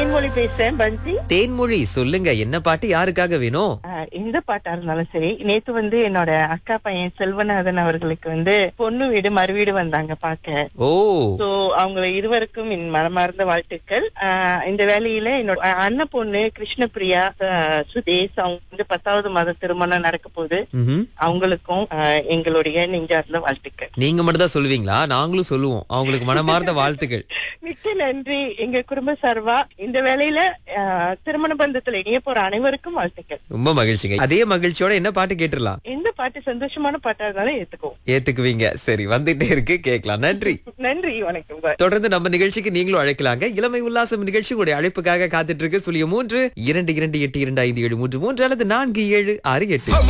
தேன்மொழி பேசுறேன் பந்தி தேன்மொழி சொல்லுங்க என்ன பாட்டு யாருக்காக வேணும் ஆஹ் எந்த பாட்டா இருந்தாலும் சரி நேத்து வந்து என்னோட அக்கா பையன் செல்வநாதன் அவர்களுக்கு வந்து பொண்ணு வீடு மறுவீடு வந்தாங்க பாக்க ஓ சோ அவங்க இருவருக்கும் என் மனமார்ந்த வாழ்த்துக்கள் ஆஹ் இந்த வேலையில என்னோட அஹ் அண்ணன் பொண்ணு கிருஷ்ணபிரியா ஆஹ் சுதேஷ் அவங்க வந்து பத்தாவது மாத திருமணம் நடக்க போகுது ம்ஹும். அவங்களுக்கும் ஆஹ் எங்களுடைய நெஞ்சார்ந்த வாழ்த்துக்கள் நீங்க மட்டும் தான் சொல்லுவீங்களா நாங்களும் சொல்லுவோம் அவங்களுக்கு மனமார்ந்த வாழ்த்துக்கள் மிக்க நன்றி எங்க குடும்ப சார்பா இந்த வேலையில ஆஹ் திருமண பந்தத்துல இணைய போற அனைவருக்கும் வாழ்த்துக்கள் ரொம்ப மகிழ்ச்சிங்க அதே மகிழ்ச்சியோட என்ன பாட்டு கேட்டுடலாம் எந்த பாட்டு சந்தோஷமான பாட்டா இருந்தாலும் ஏத்துக்குவோம் ஏத்துக்குவீங்க சரி வந்துட்டே இருக்கு கேட்கலாம் நன்றி நன்றி வணக்கம் பாய் தொடர்ந்து நம்ம நிகழ்ச்சிக்கு நீங்களும் அழைக்கலாங்க இளமை உல்லாசம் நிகழ்ச்சி உங்களுடைய அழைப்புக்காக காத்துட்டு இருக்கு சுழிய மூன்று இரண்டு இரண்டு எட்டு இரண்டு ஐந்து ஏழு மூன்று மூன்று அல்லது நான்கு ஏழு ஆறு எட்டு